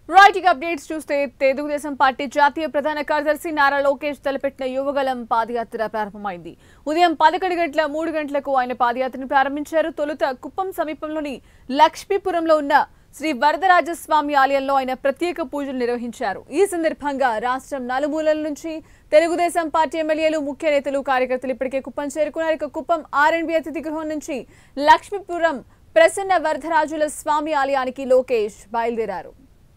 Writing updates చూస్తే Telugu Desam party జాతీయ ప్రధాన కార్యదర్శి నారా లోకేష్ తలపెట్టిన యువగలం పాదయాత్ర ప్రారంభమైంది ఉదయం పదకొండు గంటల మూడు గంటలకు ఆయన పాదయాత్రను ప్రారంభించారు తొలుత కుప్పం సమీపంలోని లక్ష్మీపురంలో ఉన్న శ్రీ వరదరాజస్వామి ఆలయంలో ఆయన ప్రత్యేక పూజలు నిర్వహించారు ఈ సందర్భంగా రాష్ట్రం నలుమూలల నుంచి తెలుగుదేశం పార్టీ ఎమ్మెల్యేలు ముఖ్య నేతలు కార్యకర్తలు ఇప్పటికే కుప్పం చేరుకున్నారు ఇక కుప్పం ఆర్ఎండ్బి అతిథి గృహం నుంచి లక్ష్మీపురం ప్రసన్న వరదరాజుల స్వామి ఆలయానికి లోకేష్ బయలుదేరారు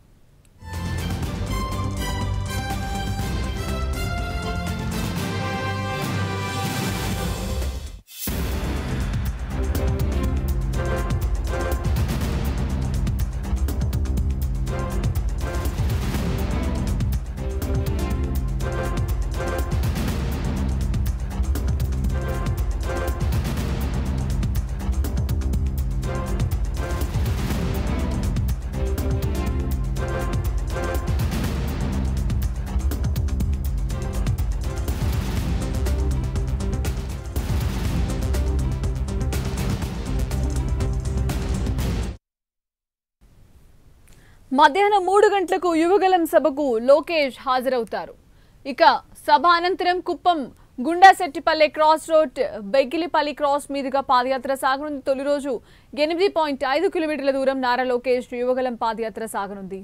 మధ్యాహ్నం మూడు గంటలకు యువగలం సభకు లోకేష్ హాజరవుతారు ఇక సభ అనంతరం Kuppam Gundasettipalle cross road Beggilipalli cross మీదుగా పాదయాత్ర సాగనుంది తొలి రోజు ఎనిమిది పాయింట్ ఐదు కిలోమీటర్ల దూరం నారా లోకేష్ యువగలం పాదయాత్ర సాగనుంది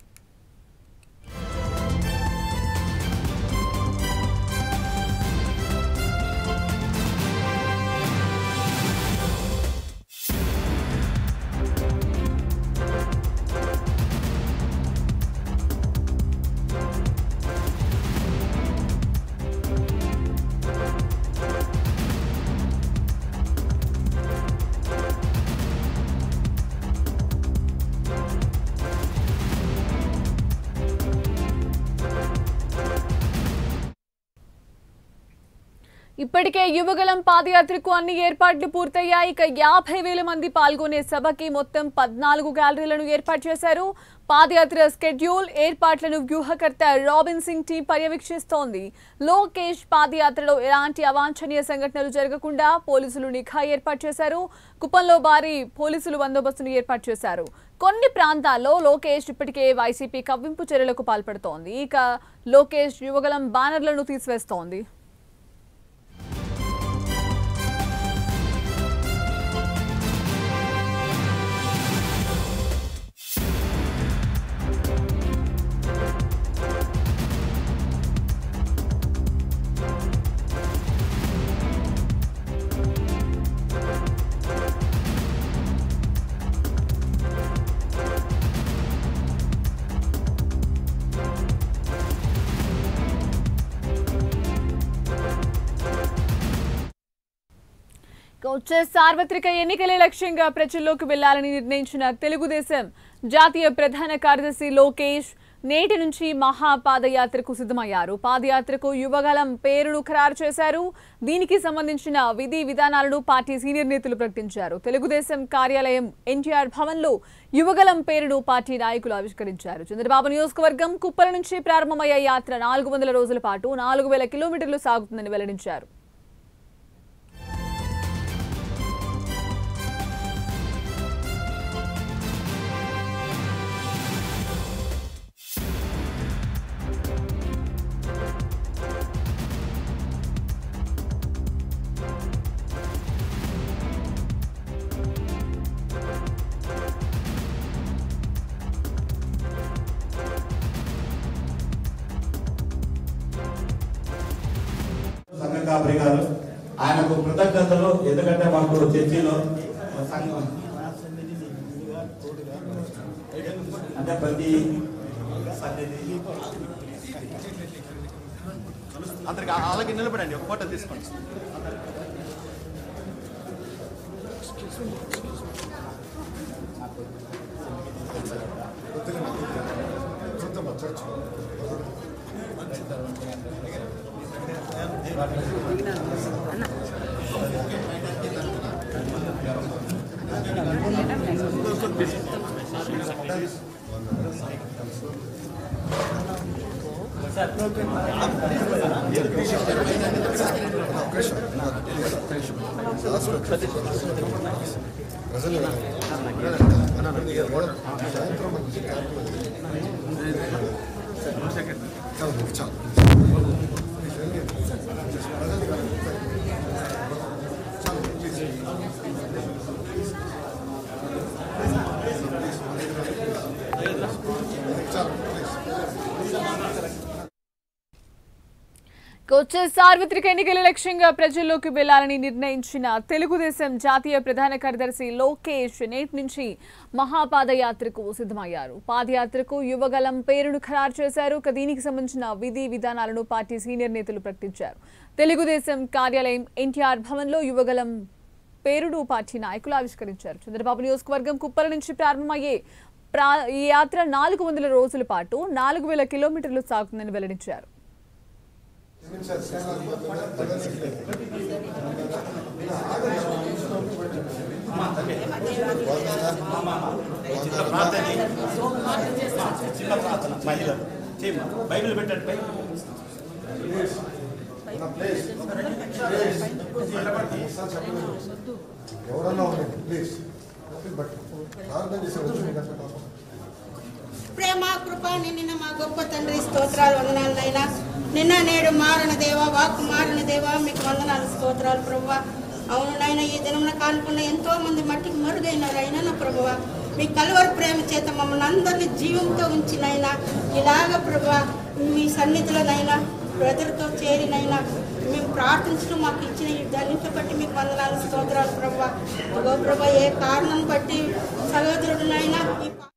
ఇప్పటికే యువగలం పాదయాత్రకు అన్ని ఏర్పాట్లు పూర్తయ్యాయి ఇక యాభై వేల మంది పాల్గొనే సభకి మొత్తం పద్నాలుగు గ్యాలరీలను ఏర్పాటు చేశారు పాదయాత్ర స్కెడ్యూల్ ఏర్పాట్లను వ్యూహకర్త రాబిన్ సింగ్ టీం పర్యవేక్షిస్తోంది లోకేష్ పాదయాత్రలో ఎలాంటి అవాంఛనీయ సంఘటనలు జరగకుండా పోలీసులు నిఘా ఏర్పాటు చేశారు కుప్పంలో భారీ పోలీసులు బందోబస్తును ఏర్పాటు చేశారు కొన్ని ప్రాంతాల్లో లోకేష్ ఇప్పటికే వైసీపీ కవ్వింపు చర్యలకు పాల్పడుతోంది ఇక లోకేష్ యువగలం బ్యానర్లను తీసివేస్తోంది ఇక వచ్చే సార్వత్రిక ఎన్నికలే లక్ష్యంగా ప్రజల్లోకి వెళ్లాలని నిర్ణయించిన తెలుగుదేశం జాతీయ ప్రధాన కార్యదర్శి లోకేష్ నేటి నుంచి మహా పాదయాత్రకు సిద్ధమయ్యారు పాదయాత్రకు యువగలం పేరును ఖరారు చేశారు దీనికి సంబంధించిన విధి విధానాలను పార్టీ సీనియర్ నేతలు ప్రకటించారు తెలుగుదేశం కార్యాలయం ఎన్టీఆర్ భవన్లో యువగలం పేరును పార్టీ నాయకులు ఆవిష్కరించారు చంద్రబాబు నియోజకవర్గం కుప్పల నుంచి ప్రారంభమయ్యే యాత్ర నాలుగు వందల రోజుల పాటు నాలుగు వేల కిలోమీటర్లు సాగుతుందని వెల్లడించారు సంఘ కాపరి గారు ఆయనకు కృతజ్ఞతలు ఎందుకంటే మాకు చర్చిలో సంఘం అంటే ప్రతి సన్నిధి అందరికి అలాగే నిలబడండి ఒక ఫోటో తీసుకోండి ప్రజలు వచ్చే సార్వత్రిక ఎన్నికల లక్ష్యంగా ప్రజల్లోకి వెళ్లాలని నిర్ణయించిన తెలుగుదేశం జాతీయ ప్రధాన కార్యదర్శి లోకేష్ నేటి నుంచి మహాపాదయాత్రకు సిద్ధమయ్యారు పాదయాత్రకు యువగలం పేరును ఖరారు చేశారు ఇక దీనికి సంబంధించిన విధి విధానాలను పార్టీ సీనియర్ నేతలు ప్రకటించారు తెలుగుదేశం కార్యాలయం ఎన్టీఆర్ భవన్లో యువగలం పేరును పార్టీ నాయకులు ఆవిష్కరించారు చంద్రబాబు నియోజకవర్గం కుప్పల నుంచి ప్రారంభమయ్యే ప్రా ఈ యాత్ర నాలుగు వందల రోజుల పాటు నాలుగు వేల కిలోమీటర్లు సాగుతుందని వెల్లడించారు చిన్న ప్రార్థన చేయి. చిన్న ప్రార్థన మహిళలు చేయమ్మా బైబిల్ పెట్టండి పై ఎవరన్నా ఉండండి ప్లీజ్ బట్ ప్రార్థన చేసే వచ్చి మీకు అట్లా కాదు. ప్రేమ కృప నిన్న మా గొప్ప తండ్రి స్తోత్రాలు వందనాలు నైనా నిన్న నేడు మారణ దేవ వాక్కు మారణ దేవ మీకు వందనాలు స్తోత్రాలు ప్రభువ అవును నాయన ఈ దినమున కానుకున్న ఎంతో మంది మట్టికి మరుగైనారు అయినా నా ప్రభువ మీ కలువరి ప్రేమ చేత మమ్మల్ని అందరినీ జీవంతో ఉంచినైనా ఇలాగ ప్రభువ మీ సన్నిధిలోనైనా ప్రజలతో చేరినైనా మేము ప్రార్థించడం మాకు ఇచ్చిన ఈ ధన్యత బట్టి మీకు వందనాలు స్తోత్రాలు ప్రభు ప్రభా ఏ కారణం బట్టి సహోదరుడునైనా ఈ